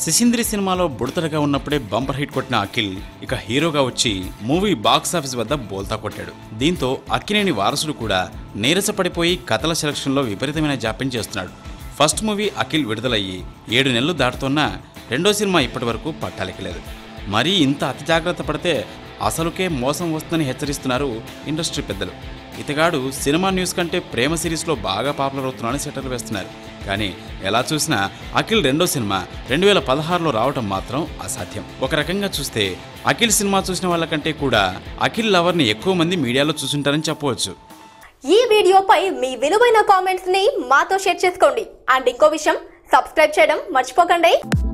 శిశింద్రి సినిమాలో బుడతలుగా ఉన్నప్పుడే bumper hit కొట్టిన అఖిల్ ఇక హీరోగా వచ్చి మూవీ బాక్స్ ఆఫీస్ వద్ద బోల్తా కొట్టాడు దీంతో అక్కినేని వారసుడు కూడా నీరసపడిపోయి కథల సెలక్షన్లో విపరీతమైన జాప్యం చేస్తున్నాడు ఫస్ట్ మూవీ అఖిల్ విడుదలయ్యి ఏడు నెలలు దాటుతున్నా రెండో సినిమా ఇప్పటి వరకు పట్టాలెక్కలేదు మరీ ఇంత అతి జాగ్రత్త పడితే అసలుకే మోసం వస్తుందని హెచ్చరిస్తున్నారు ఇండస్ట్రీ పెద్దలు ఇతగాడు సినిమా న్యూస్ కంటే ప్రేమ సిరీస్లో బాగా పాపులర్ అవుతున్నాడని సెటర్లు వేస్తున్నారు కానీ ఎలా చూసినా అఖిల్ రెండో సినిమా రెండు వేల పదహారులో రావటం మాత్రం అసాధ్యం ఒక రకంగా చూస్తే అఖిల్ సినిమా చూసిన వాళ్ళకంటే కూడా అఖిల్ లవర్ని ఎక్కువ మంది మీడియాలో చూసుంటారని చెప్పవచ్చు ఈ వీడియోపై మీ విలువైన కామెంట్స్ ని మాతో షేర్ చేసుకోండి అండ్ ఇంకో విషయం సబ్స్క్రైబ్ చేయడం మర్చిపోకండి